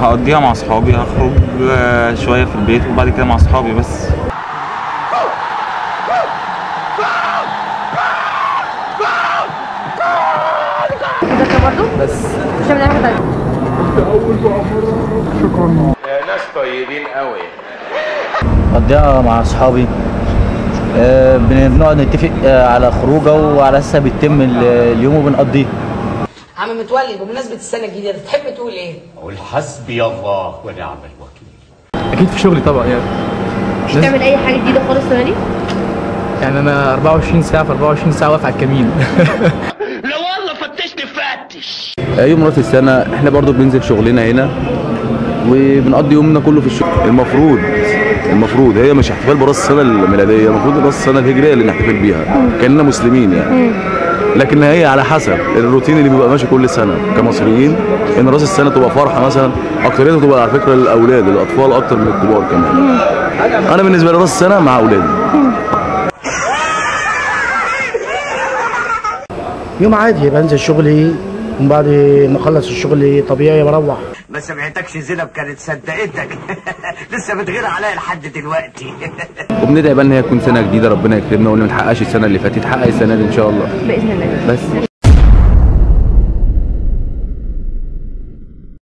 هقضيها مع اصحابي هخرج آه، شويه في البيت وبعد كده مع اصحابي بس مذاكرة برضه؟ بس مش هعمل أي حاجة تانية ناس طيبين قوي بقضيها مع اصحابي آه، بن- بنقعد نتفق آه، على خروجه وعلى اساسها بيتم ال- اليوم وبنقضيه عم متولي بمناسبة السنة الجديدة تحب تقول ايه؟ قول حسبي الله ونعم الوكيل اكيد في شغلي طبعا يعني مش هتعمل أي حاجة جديدة خالص السنة دي؟ يعني انا 24 ساعه في 24 ساعه واقف على الكمين يوم راس السنة احنا برضو بننزل شغلنا هنا وبنقضي يومنا كله في الشغل المفروض المفروض هي مش احتفال براس السنة الميلادية المفروض راس السنة الهجرية اللي نحتفل بيها كأننا مسلمين يعني لكن هي على حسب الروتين اللي بيبقى ماشي كل سنة كمصريين ان راس السنة تبقى فرحة مثلا اكتريتها تبقى على فكرة للاولاد الاطفال اكتر من الكبار كمان انا بالنسبة لي راس السنة مع اولادي يوم عادي بنزل شغلي وبعد ما اخلص الشغل طبيعي بروح ما سمعتكش زينب كانت صدقتك لسه بتغير عليا لحد دلوقتي وبندعي بقى ان هي تكون سنة جديدة ربنا يكرمنا واللي ما نحققش السنة اللي فاتت يتحقق السنة دي ان شاء الله بإذن الله بس